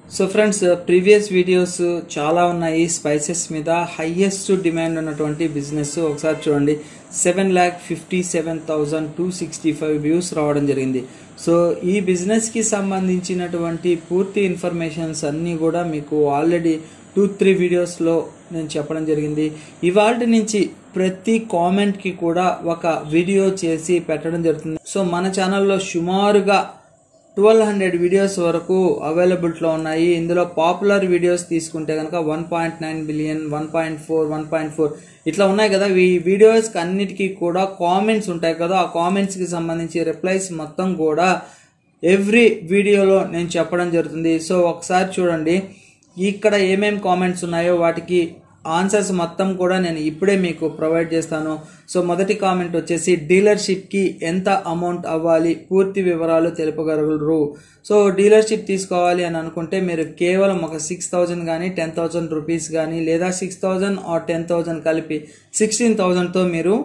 so friends previous videos చాలా ఉన్నాయి spices మీద హైయెస్ట్ డిమాండ్ ఉన్నటువంటి బిజినెస్ ఒకసారి చూడండి seven lakh fifty seven thousand two sixty five views రావడం జరిగింది సో ఈ బిజినెస్కి సంబంధించినటువంటి పూర్తి ఇన్ఫర్మేషన్స్ అన్నీ కూడా మీకు ఆల్రెడీ టూ త్రీ వీడియోస్లో నేను చెప్పడం జరిగింది ఇవాళ నుంచి ప్రతి కామెంట్కి కూడా ఒక వీడియో చేసి పెట్టడం జరుగుతుంది సో మన ఛానల్లో సుమారుగా ట్వెల్వ్ హండ్రెడ్ వీడియోస్ వరకు అవైలబిలిటీలో ఉన్నాయి ఇందులో పాపులర్ వీడియోస్ తీసుకుంటే కనుక one point nine billion one point four one point four ఇట్లా ఉన్నాయి కదా ఈ వీడియోస్కి అన్నిటికీ కూడా కామెంట్స్ ఉంటాయి కదా ఆ కామెంట్స్కి సంబంధించి రిప్లైస్ మొత్తం కూడా ఎవ్రీ వీడియోలో నేను చెప్పడం జరుగుతుంది సో ఒకసారి చూడండి ఇక్కడ ఏమేం కామెంట్స్ ఉన్నాయో వాటికి ఆన్సర్స్ మొత్తం కూడా నేను ఇప్పుడే మీకు ప్రొవైడ్ చేస్తాను సో మొదటి కామెంట్ వచ్చేసి డీలర్షిప్కి ఎంత అమౌంట్ అవ్వాలి పూర్తి వివరాలు తెలుపగలరు సో డీలర్షిప్ తీసుకోవాలి అని అనుకుంటే మీరు కేవలం ఒక సిక్స్ థౌజండ్ కానీ టెన్ థౌజండ్ రూపీస్ కానీ లేదా six thousand or ten thousand కలిపి సిక్స్టీన్ థౌజండ్తో మీరు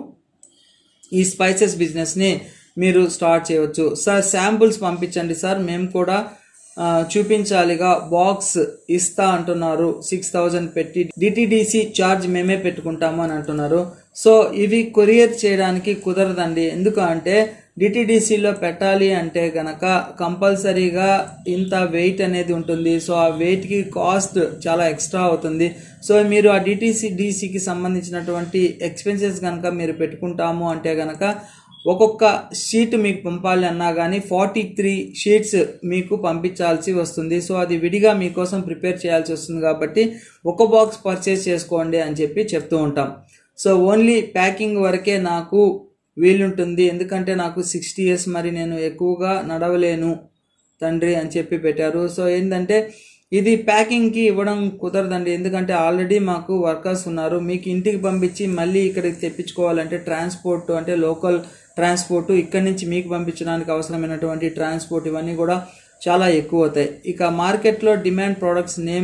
ఈ స్పైసెస్ బిజినెస్ని మీరు స్టార్ట్ చేయవచ్చు సార్ శాంపుల్స్ పంపించండి సార్ మేము కూడా ఆ, చూపించాలిగా బాక్స్ ఇస్తా అంటున్నారు సిక్స్ థౌజండ్ పెట్టి డిటిడిసి ఛార్జ్ మేమే పెట్టుకుంటాము అని అంటున్నారు సో ఇవి కొరియర్ చేయడానికి కుదరదండి ఎందుకు అంటే డిటిడిసిలో పెట్టాలి అంటే గనక కంపల్సరీగా ఇంత వెయిట్ అనేది ఉంటుంది సో ఆ వెయిట్కి కాస్ట్ చాలా ఎక్స్ట్రా అవుతుంది సో మీరు ఆ డిటిసి డిసికి సంబంధించినటువంటి ఎక్స్పెన్సెస్ కనుక మీరు పెట్టుకుంటాము అంటే గనక ఒక్కొక్క షీట్ మీకు పంపాలి అన్నా కానీ ఫార్టీ త్రీ షీట్స్ మీకు పంపించాల్సి వస్తుంది సో అది విడిగా మీకోసం ప్రిపేర్ చేయాల్సి వస్తుంది కాబట్టి ఒక బాక్స్ పర్చేస్ చేసుకోండి అని చెప్పి చెప్తూ ఉంటాం సో ఓన్లీ ప్యాకింగ్ వరకే నాకు వీలుంటుంది ఎందుకంటే నాకు సిక్స్టీ ఇయర్స్ మరి నేను ఎక్కువగా నడవలేను తండ్రి అని చెప్పి పెట్టారు సో ఏంటంటే ఇది ప్యాకింగ్కి ఇవ్వడం కుదరదండి ఎందుకంటే ఆల్రెడీ మాకు వర్కర్స్ ఉన్నారు మీకు ఇంటికి పంపించి మళ్ళీ ఇక్కడికి తెప్పించుకోవాలంటే ట్రాన్స్పోర్ట్ అంటే లోకల్ ట్రాన్స్పోర్ట్ ఇక్కడి నుంచి మీకు పంపించడానికి అవసరమైనటువంటి ట్రాన్స్పోర్ట్ ఇవన్నీ కూడా చాలా ఎక్కువ అవుతాయి ఇక మార్కెట్లో డిమాండ్ ప్రోడక్ట్స్ నేమ్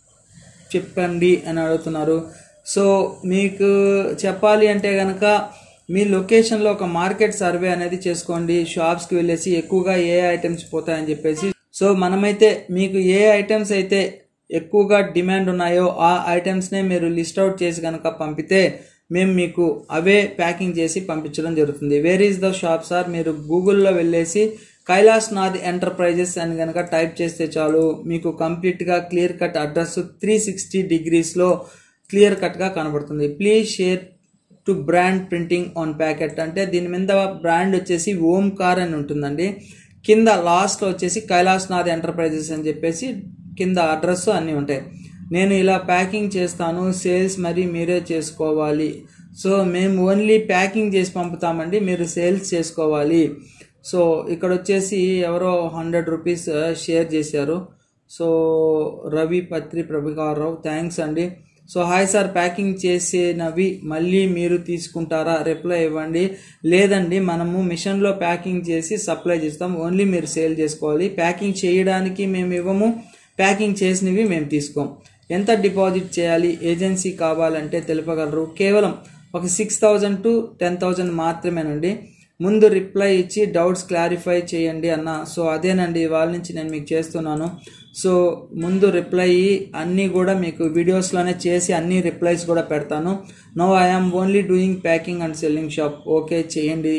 చెప్పండి అని అడుగుతున్నారు సో మీకు చెప్పాలి అంటే కనుక మీ లొకేషన్లో ఒక మార్కెట్ సర్వే అనేది చేసుకోండి షాప్స్కి వెళ్ళేసి ఎక్కువగా ఏ ఐటమ్స్ పోతాయని చెప్పేసి సో మనమైతే మీకు ఏ ఐటమ్స్ అయితే ఎక్కువగా డిమాండ్ ఉన్నాయో ఆ ఐటమ్స్నే మీరు లిస్ట్ అవుట్ చేసి కనుక పంపితే మేము మీకు అవే ప్యాకింగ్ చేసి పంపించడం జరుగుతుంది where is the shop sir మీరు గూగుల్లో వెళ్ళేసి కైలాస్ నాథ్ ఎంటర్ప్రైజెస్ అని కనుక టైప్ చేస్తే చాలు మీకు కంప్లీట్గా clear cut address three sixty డిగ్రీస్లో క్లియర్ కట్గా కనబడుతుంది please share to brand printing on packet అంటే దీని మీద బ్రాండ్ వచ్చేసి ఓంకార్ అని ఉంటుందండి కింద లాస్ట్లో వచ్చేసి కైలాస్ నాథ్ ఎంటర్ప్రైజెస్ అని చెప్పేసి కింద అడ్రస్ అన్నీ ఉంటాయి నేను ఇలా ప్యాకింగ్ చేస్తాను సేల్స్ మరి మీరే చేసుకోవాలి సో మేము ఓన్లీ ప్యాకింగ్ చేసి పంపుతామండి మీరు సేల్స్ చేసుకోవాలి సో ఇక్కడ వచ్చేసి ఎవరో హండ్రెడ్ రూపీస్ షేర్ చేశారు సో రవి పత్రి ప్రభాకర్రావు థ్యాంక్స్ అండి సో హాయ్ సార్ ప్యాకింగ్ చేసినవి మళ్ళీ మీరు తీసుకుంటారా రిప్లై ఇవ్వండి లేదండి మనము మిషన్లో ప్యాకింగ్ చేసి సప్లై చేస్తాం ఓన్లీ మీరు సేల్ చేసుకోవాలి ప్యాకింగ్ చేయడానికి మేము ఇవ్వము ప్యాకింగ్ చేసినవి మేము తీసుకోం ఎంత డిపాజిట్ చేయాలి ఏజెన్సీ కావాలంటే తెలుపగలరు కేవలం ఒక six thousand to ten thousand మాత్రమేనండి ముందు రిప్లై ఇచ్చి డౌట్స్ క్లారిఫై చేయండి అన్న సో అదేనండి వాళ్ళ నుంచి నేను మీకు చేస్తున్నాను సో ముందు రిప్లై అన్నీ కూడా మీకు వీడియోస్లోనే చేసి అన్ని రిప్లైస్ కూడా పెడతాను no I am only doing packing and selling shop okay చేయండి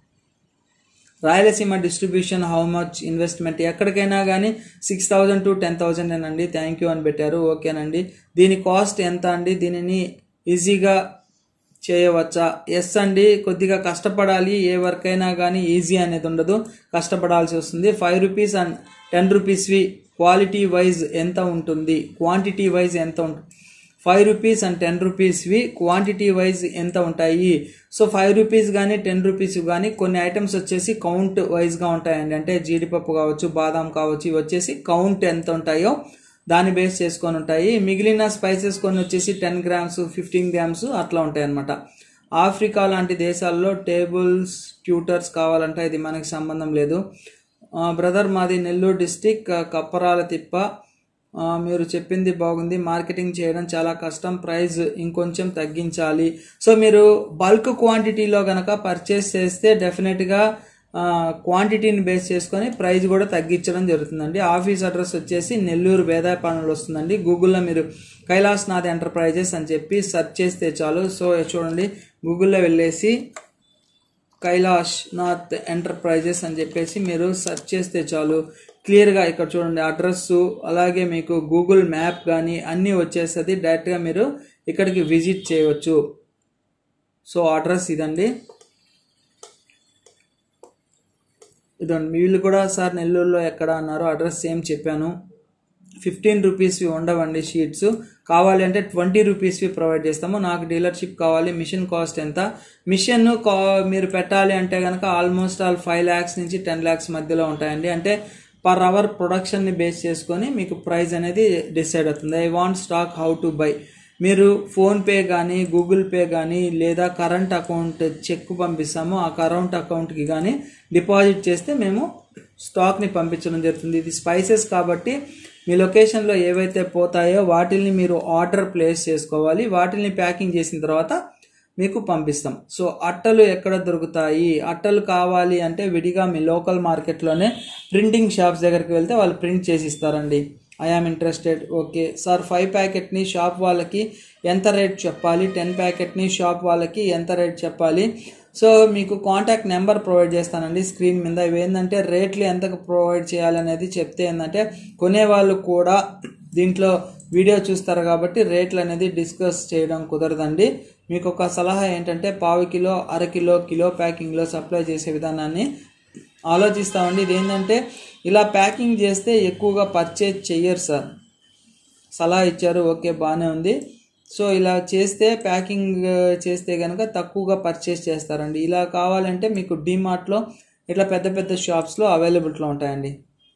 Rayalaseema distribution how much investment ఎక్కడికైనా కానీ six thousand to ten thousand అండి థ్యాంక్ యూ అని పెట్టారు ఓకేనండి దీని కాస్ట్ ఎంత అండి దీనిని ఈజీగా చేయవచ్చా ఎస్ అండి కొద్దిగా కష్టపడాలి ఏ వర్క్ అయినా కానీ ఈజీ అనేది ఉండదు కష్టపడాల్సి వస్తుంది ఫైవ్ రూపీస్ అండ్ టెన్ రూపీస్వి క్వాలిటీ వైజ్ ఎంత ఉంటుంది క్వాంటిటీ వైజ్ ఎంత ఉంటుంది ఫైవ్ రూపీస్ అండ్ టెన్ రూపీస్వి క్వాంటిటీ వైజ్ ఎంత ఉంటాయి సో ఫైవ్ రూపీస్ కానీ టెన్ రూపీస్ కానీ కొన్ని ఐటమ్స్ వచ్చేసి కౌంట్ వైజ్గా ఉంటాయండి అంటే జీడిపప్పు కావచ్చు బాదాం కావచ్చు ఇవి వచ్చేసి కౌంట్ ఎంత ఉంటాయో దాన్ని బేస్ చేసుకొని ఉంటాయి మిగిలిన స్పైసెస్ కొన్ని వచ్చేసి టెన్ గ్రామ్స్ ఫిఫ్టీన్ గ్రామ్స్ అట్లా ఉంటాయి అన్నమాట ఆఫ్రికా లాంటి దేశాల్లో టేబుల్స్ ట్యూటర్స్ కావాలంటే ఇది మనకి సంబంధం లేదు బ్రదర్ మాది నెల్లూరు డిస్టిక్ కప్పరాల తిప్ప ఆ, మీరు చెప్పింది బాగుంది మార్కెటింగ్ చేయడం చాలా కష్టం ప్రైస్ ఇంకొంచెం తగ్గించాలి సో మీరు బల్క్ క్వాంటిటీలో కనుక పర్చేస్ చేస్తే డెఫినెట్గా క్వాంటిటీని బేస్ చేసుకొని ప్రైస్ కూడా తగ్గించడం జరుగుతుందండి ఆఫీస్ అడ్రస్ వచ్చేసి నెల్లూరు వేదాయపాలెంలో వస్తుందండి గూగుల్లో మీరు కైలాస్ నాథ్ ఎంటర్ప్రైజెస్ అని చెప్పి సెర్చ్ చేస్తే చాలు సో చూడండి గూగుల్లో వెళ్ళేసి కైలాష్ నాథ్ ఎంటర్ప్రైజెస్ అని చెప్పేసి మీరు సెర్చ్ చేస్తే చాలు క్లియర్గా ఇక్కడ చూడండి అడ్రస్ అలాగే మీకు గూగుల్ మ్యాప్ కానీ అన్నీ వచ్చేస్తుంది డైరెక్ట్గా మీరు ఇక్కడికి విజిట్ చేయవచ్చు సో అడ్రస్ ఇదండి ఇదండి వీళ్ళు కూడా సార్ నెల్లూరులో ఎక్కడ అన్నారు అడ్రస్ సేమ్ చెప్పాను ఫిఫ్టీన్ రూపీస్వి ఉండవండి షీట్స్ కావాలి అంటే ట్వంటీ రూపీస్వి ప్రొవైడ్ చేస్తాము నాకు డీలర్షిప్ కావాలి మిషన్ కాస్ట్ ఎంత మిషన్ కా మీరు పెట్టాలి అంటే కనుక ఆల్మోస్ట్ ఆల్ ఫైవ్ ల్యాక్స్ నుంచి టెన్ ల్యాక్స్ మధ్యలో ఉంటాయండి అంటే పర్ అవర్ ప్రొడక్షన్ని బేస్ చేసుకొని మీకు ప్రైస్ అనేది డిసైడ్ అవుతుంది I want stock how to buy మీరు ఫోన్పే కానీ గూగుల్ పే కానీ లేదా కరెంట్ అకౌంట్ చెక్ పంపిస్తాము ఆ కరెంట్ అకౌంట్కి కానీ డిపాజిట్ చేస్తే మేము స్టాక్ని పంపించడం జరుగుతుంది ఇది స్పైసెస్ కాబట్టి మీ లొకేషన్లో ఏవైతే పోతాయో వాటిల్ని మీరు ఆర్డర్ ప్లేస్ చేసుకోవాలి వాటిని ప్యాకింగ్ చేసిన తర్వాత మీకు పంపిస్తాం సో అట్టలు ఎక్కడ దొరుకుతాయి అట్టలు కావాలి అంటే విడిగా మీ లోకల్ మార్కెట్లోనే ప్రింటింగ్ షాప్స్ దగ్గరికి వెళ్తే వాళ్ళు ప్రింట్ చేసి ఇస్తారండి I am interested okay sir five ప్యాకెట్ని షాప్ వాళ్ళకి ఎంత రేట్ చెప్పాలి టెన్ ప్యాకెట్ని షాప్ వాళ్ళకి ఎంత రేట్ చెప్పాలి సో మీకు కాంటాక్ట్ నెంబర్ ప్రొవైడ్ చేస్తానండి స్క్రీన్ మీద ఇవి ఏంటంటే రేట్లు ఎంతకు ప్రొవైడ్ చేయాలనేది చెప్తే ఏంటంటే కొనేవాళ్ళు కూడా దీంట్లో వీడియో చూస్తారు కాబట్టి రేట్లు అనేది డిస్కస్ చేయడం కుదరదండి మీకు ఒక సలహా ఏంటంటే పావు కిలో అర కిలో కిలో ప్యాకింగ్లో సప్లై చేసే విధానాన్ని ఆలోచిస్తామండి ఇది ఏంటంటే ఇలా ప్యాకింగ్ చేస్తే ఎక్కువగా పర్చేజ్ చెయ్యరు సార్ సలహా ఇచ్చారు ఓకే బాగానే ఉంది సో ఇలా చేస్తే ప్యాకింగ్ చేస్తే కనుక తక్కువగా పర్చేస్ చేస్తారండి ఇలా కావాలంటే మీకు డిమార్ట్లో ఇట్లా పెద్ద పెద్ద షాప్స్లో అవైలబిలిటీలో ఉంటాయండి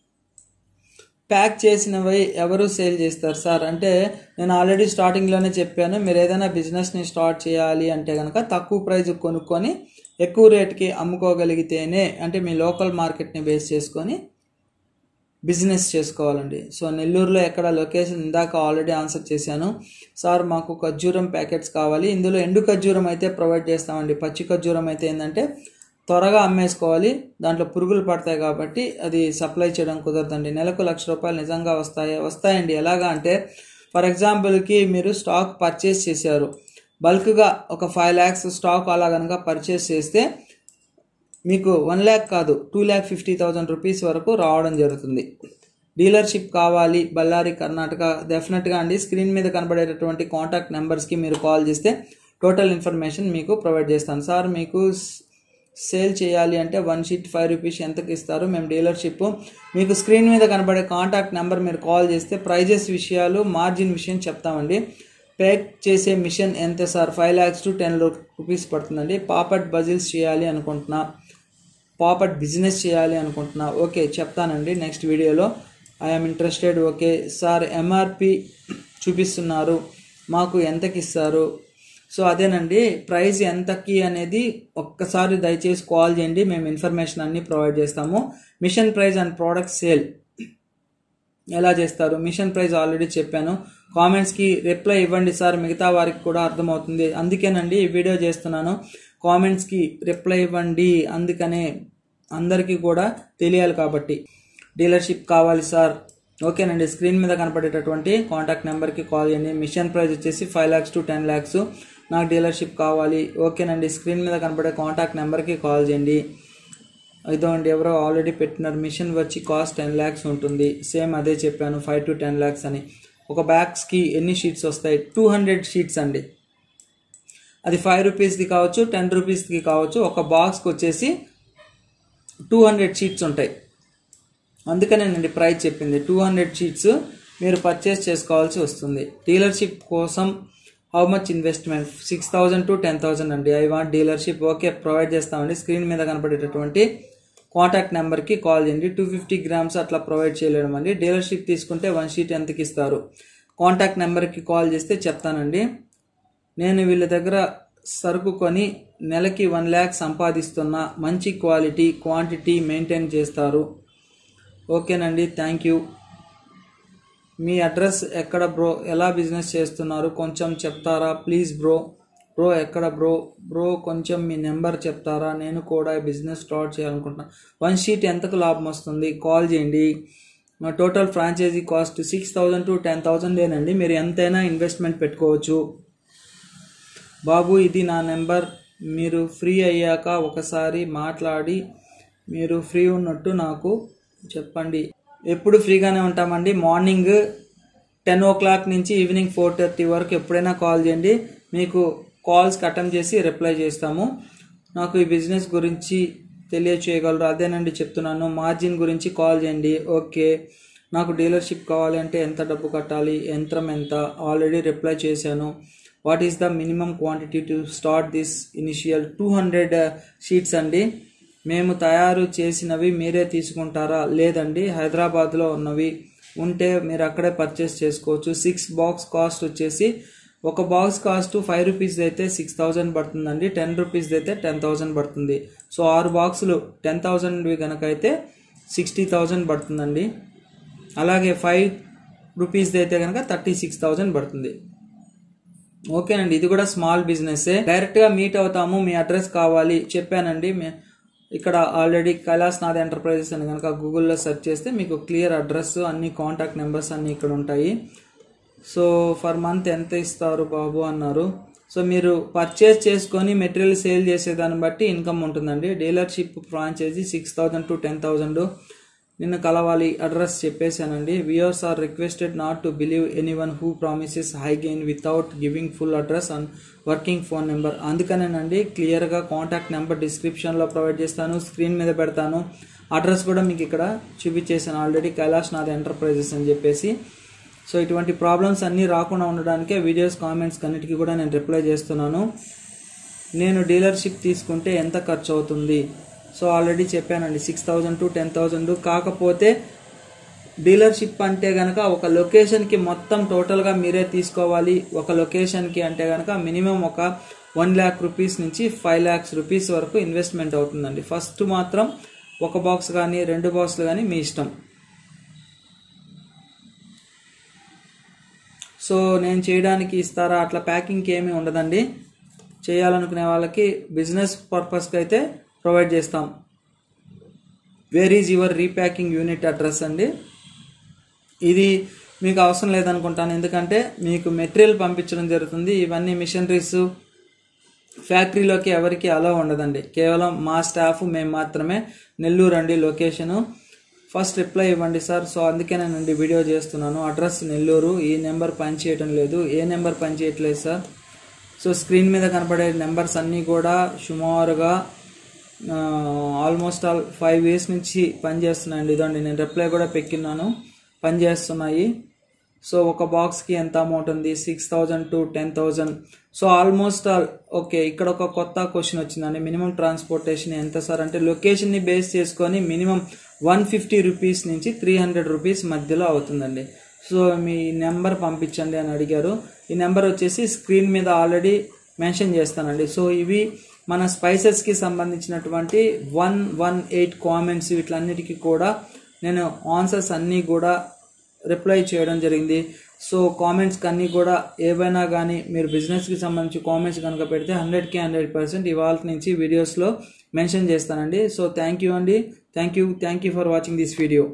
ప్యాక్ చేసినవి ఎవరు సేల్ చేస్తారు సార్ అంటే నేను ఆల్రెడీ స్టార్టింగ్లోనే చెప్పాను మీరు ఏదైనా బిజినెస్ని స్టార్ట్ చేయాలి అంటే కనుక తక్కువ ప్రైజ్ కొనుక్కొని ఎక్కువ రేట్కి అమ్ముకోగలిగితేనే అంటే మీ లోకల్ మార్కెట్ని బేస్ చేసుకొని బిజినెస్ చేసుకోవాలండి సో నెల్లూరులో ఎక్కడ లొకేషన్ ఇందాక ఆల్రెడీ ఆన్సర్ చేశాను సార్ మాకు ఖర్జూరం ప్యాకెట్స్ కావాలి ఇందులో ఎండు ఖర్జూరం అయితే ప్రొవైడ్ చేస్తామండి పచ్చి ఖర్జూరం అయితే ఏంటంటే త్వరగా అమ్మేసుకోవాలి దాంట్లో పురుగులు పడతాయి కాబట్టి అది సప్లై చేయడం కుదరదండి నెలకు లక్ష రూపాయలు నిజంగా వస్తాయి వస్తాయండి ఎలాగా అంటే ఫర్ ఎగ్జాంపుల్కి మీరు స్టాక్ పర్చేస్ చేశారు బల్క్గా ఒక ఫైవ్ ల్యాక్స్ స్టాక్ అలా కనుక పర్చేస్ చేస్తే మీకు వన్ ల్యాక్ కాదు two lakh fifty thousand rupees వరకు రావడం జరుగుతుంది డీలర్షిప్ కావాలి బళ్ళారి కర్ణాటక డెఫినెట్గా అండి స్క్రీన్ మీద కనబడేటటువంటి కాంటాక్ట్ నెంబర్స్కి మీరు కాల్ చేస్తే టోటల్ ఇన్ఫర్మేషన్ మీకు ప్రొవైడ్ చేస్తాను సార్ మీకు సేల్ చేయాలి అంటే వన్ షీట్ ఫైవ్ రూపీస్ ఎంతకి ఇస్తారు మేము డీలర్షిప్ మీకు స్క్రీన్ మీద కనబడే కాంటాక్ట్ నెంబర్ మీరు కాల్ చేస్తే ప్రైజెస్ విషయాలు మార్జిన్ విషయం చెప్తామండి ప్యాక్ చేసే మిషన్ ఎంత sir five lakhs to ten rupees పడుతుందండి పాపట్ బజిల్స్ చేయాలి అనుకుంటున్నా పాపట్ బిజినెస్ చేయాలి అనుకుంటున్నా ఓకే చెప్తానండి నెక్స్ట్ వీడియోలో I'm interested okay sir MRP చూపిస్తున్నారు మాకు ఎంతకి ఇస్తారు సో అదేనండి ప్రైస్ ఎంతకి అనేది ఒక్కసారి దయచేసి కాల్ చేయండి మేము ఇన్ఫర్మేషన్ అన్ని ప్రొవైడ్ చేస్తాము machine price and product sale ఎలా చేస్తారు మిషన్ ప్రైస్ ఆల్రెడీ చెప్పాను కామెంట్స్కి రిప్లై ఇవ్వండి సార్ మిగతా వారికి కూడా అర్థమవుతుంది అందుకేనండి ఈ వీడియో చేస్తున్నాను కామెంట్స్కి రిప్లై ఇవ్వండి అందుకనే అందరికీ కూడా తెలియాలి కాబట్టి డీలర్షిప్ కావాలి సార్ ఓకేనండి స్క్రీన్ మీద కనపడేటటువంటి కాంటాక్ట్ నెంబర్కి కాల్ చేయండి మిషన్ ప్రైస్ వచ్చేసి five lakhs to ten lakhs నాకు డీలర్షిప్ కావాలి ఓకేనండి స్క్రీన్ మీద కనపడే కాంటాక్ట్ నెంబర్కి కాల్ చేయండి ఇదో అండి ఎవరో ఆల్రెడీ పెట్టినారు మిషన్ వచ్చి కాస్ట్ టెన్ ల్యాక్స్ ఉంటుంది సేమ్ అదే చెప్పాను ఫైవ్ టు టెన్ ల్యాక్స్ అని ఒక బ్యాగ్స్కి ఎన్ని షీట్స్ వస్తాయి టూ హండ్రెడ్ షీట్స్ అండి అది ఫైవ్ రూపీస్ది కావచ్చు టెన్ రూపీస్కి కావచ్చు ఒక బాక్స్కి వచ్చేసి టూ హండ్రెడ్ షీట్స్ ఉంటాయి అందుకనేనండి ప్రైస్ చెప్పింది టూ హండ్రెడ్ షీట్స్ మీరు పర్చేస్ చేసుకోవాల్సి వస్తుంది డీలర్షిప్ కోసం how much investment six thousand to ten thousand అండి I want dealership okay provide చేస్తామండి స్క్రీన్ మీద కనపడేటటువంటి కాంటాక్ట్ నెంబర్కి కాల్ చేయండి టూ ఫిఫ్టీ గ్రామ్స్ అట్లా ప్రొవైడ్ చేయలేడం అండి డీలర్షిప్ తీసుకుంటే వన్ షీట్ ఎంతకి ఇస్తారు కాంటాక్ట్ నెంబర్కి కాల్ చేస్తే చెప్తానండి నేను వీళ్ళ దగ్గర సరుకు కొని నెలకి వన్ ల్యాక్ సంపాదిస్తున్న మంచి క్వాలిటీ క్వాంటిటీ మెయింటైన్ చేస్తారు ఓకేనండి థ్యాంక్ యూ మీ అడ్రస్ ఎక్కడ బ్రో ఎలా బిజినెస్ చేస్తున్నారు కొంచెం చెప్తారా ప్లీజ్ బ్రో బ్రో ఎక్కడ బ్రో బ్రో కొంచెం మీ నెంబర్ చెప్తారా నేను కూడా బిజినెస్ స్టార్ట్ చేయాలనుకుంటున్నా వన్ షీట్ ఎంతకు లాభం వస్తుంది కాల్ చేయండి మా total franchise cost six thousand to ten థౌజండేనండి మీరు ఎంతైనా ఇన్వెస్ట్మెంట్ పెట్టుకోవచ్చు బాబు ఇది నా నెంబర్ మీరు ఫ్రీ అయ్యాక ఒకసారి మాట్లాడి మీరు ఫ్రీ ఉన్నట్టు నాకు చెప్పండి ఎప్పుడు ఫ్రీగానే ఉంటామండి మార్నింగ్ టెన్ ఓ క్లాక్ నుంచి ఈవినింగ్ ఫోర్ థర్టీ వరకు ఎప్పుడైనా కాల్ చేయండి మీకు కాల్స్ అటెండ్ చేసి రిప్లై చేస్తాము నాకు ఈ బిజినెస్ గురించి తెలియచేయగలరు అదేనండి చెప్తున్నాను మార్జిన్ గురించి కాల్ చేయండి ఓకే నాకు డీలర్షిప్ కావాలి అంటే ఎంత డబ్బు కట్టాలి యంత్రం ఎంత ఆల్రెడీ రిప్లై చేశాను what is the minimum quantity to start this initial two hundred sheets అండి మేము తయారు చేసినవి మీరే తీసుకుంటారా లేదండి హైదరాబాద్లో ఉన్నవి ఉంటే మీరు అక్కడే పర్చేస్ చేసుకోవచ్చు సిక్స్ బాక్స్ కాస్ట్ వచ్చేసి ఒక బాక్స్ కాస్ట్ ఫైవ్ రూపీస్ అయితే సిక్స్ థౌజండ్ పడుతుందండి టెన్ రూపీస్ అయితే టెన్ థౌజండ్ పడుతుంది సో ఆరు బాక్సులు టెన్ థౌజండ్వి కనుక అయితే సిక్స్టీ థౌజండ్ పడుతుందండి అలాగే ఫైవ్ రూపీస్ది అయితే కనుక థర్టీ సిక్స్ థౌజండ్ పడుతుంది ఓకేనండి ఇది కూడా స్మాల్ బిజినెస్ డైరెక్ట్గా మీట్ అవుతాము మీ అడ్రస్ కావాలి చెప్పానండి మే- ఇక్కడ ఆల్రెడీ కైలాస్ నాథ్ ఎంటర్ప్రైజెస్ అని కనుక గూగుల్లో సెర్చ్ చేస్తే మీకు క్లియర్ అడ్రస్ అన్ని కాంటాక్ట్ నెంబర్స్ అన్ని ఇక్కడ ఉంటాయి సో ఫర్ మంత్ ఎంత ఇస్తారు బాబు అన్నారు సో మీరు పర్చేస్ చేసుకొని మెటీరియల్ సేల్ చేసేదాన్ని బట్టి ఇన్కమ్ ఉంటుందండి dealership franchise six thousand to ten thousand నిన్ను కలవాలి అడ్రస్ చెప్పేశానండి viewers are requested not to believe any one who promises high gain without giving full address and working phone number అందుకనేనండి క్లియర్గా contact number డిస్క్రిప్షన్లో provide చేస్తాను screen మీద పెడతాను address కూడా మీకు ఇక్కడ చూపించేసాను ఆల్రెడీ కైలాష్ నాథ్ ఎంటర్ప్రైజెస్ అని చెప్పేసి సో ఇటువంటి ప్రాబ్లమ్స్ అన్నీ రాకుండా ఉండడానికే వీడియోస్ కామెంట్స్ అన్నిటికీ కూడా నేను రిప్లై చేస్తున్నాను నేను డీలర్షిప్ తీసుకుంటే ఎంత ఖర్చు అవుతుంది సో ఆల్రెడీ చెప్పానండి six thousand to ten thousand కాకపోతే డీలర్షిప్ అంటే కనుక ఒక లొకేషన్కి మొత్తం టోటల్గా మీరే తీసుకోవాలి ఒక లొకేషన్కి అంటే కనుక మినిమం ఒక వన్ ల్యాక్ రూపీస్ నుంచి ఫైవ్ ల్యాక్స్ రూపీస్ వరకు ఇన్వెస్ట్మెంట్ అవుతుందండి ఫస్ట్ మాత్రం ఒక బాక్స్ కానీ రెండు బాక్స్లు కానీ మీ ఇష్టం సో నేను చేయడానికి ఇస్తారా అట్లా ప్యాకింగ్కి ఏమీ ఉండదండి చేయాలనుకునే వాళ్ళకి బిజినెస్ పర్పస్కి అయితే ప్రొవైడ్ చేస్తాం where is your repacking unit address అండి ఇది మీకు అవసరం లేదనుకుంటాను ఎందుకంటే మీకు మెటీరియల్ పంపించడం జరుగుతుంది ఇవన్నీ మిషనరీస్ ఫ్యాక్టరీలోకి ఎవరికి అలో ఉండదండి కేవలం మా స్టాఫ్ మేము మాత్రమే నెల్లూరు అండి లొకేషను ఫస్ట్ రిప్లై ఇవ్వండి సార్ సో అందుకేనండి వీడియో చేస్తున్నాను అడ్రస్ నెల్లూరు ఈ నెంబర్ పని చేయటం లేదు ఏ నెంబర్ పని చేయట్లేదు సార్ సో స్క్రీన్ మీద కనపడే నెంబర్స్ అన్నీ కూడా సుమారుగా ఆల్మోస్ట్ ఆల్ ఫైవ్ ఇయర్స్ నుంచి పనిచేస్తున్నాయండి ఇదండి నేను రిప్లై కూడా పెట్టుకున్నాను పనిచేస్తున్నాయి సో ఒక బాక్స్కి ఎంత అమౌంట్ ఉంది six thousand to ten thousand so almost all okay ఇక్కడ ఒక కొత్త క్వశ్చన్ వచ్చిందండి మినిమం ట్రాన్స్పోర్టేషన్ ఎంత సార్ అంటే లొకేషన్ని బేస్ చేసుకొని మినిమం వన్ ఫిఫ్టీ రూపీస్ నుంచి త్రీ హండ్రెడ్ రూపీస్ మధ్యలో అవుతుందండి సో మీ నెంబర్ పంపించండి అని అడిగారు ఈ నెంబర్ వచ్చేసి స్క్రీన్ మీద ఆల్రెడీ మెన్షన్ చేస్తానండి సో ఇవి మన స్పైసెస్కి సంబంధించినటువంటి వన్ వన్ ఎయిట్ కామెంట్స్ వీటిలన్నిటికీ కూడా నేను ఆన్సర్స్ అన్నీ కూడా రిప్లై చేయడం జరిగింది సో కామెంట్స్కి అన్నీ కూడా ఏవైనా కానీ మీరు బిజినెస్కి సంబంధించి కామెంట్స్ కనుక పెడితే హండ్రెడ్కి హండ్రెడ్ పర్సెంట్ ఇవాళ నుంచి వీడియోస్లో మెన్షన్ చేస్తానండి సో థ్యాంక్ యూ అండి thank you thank you for watching this video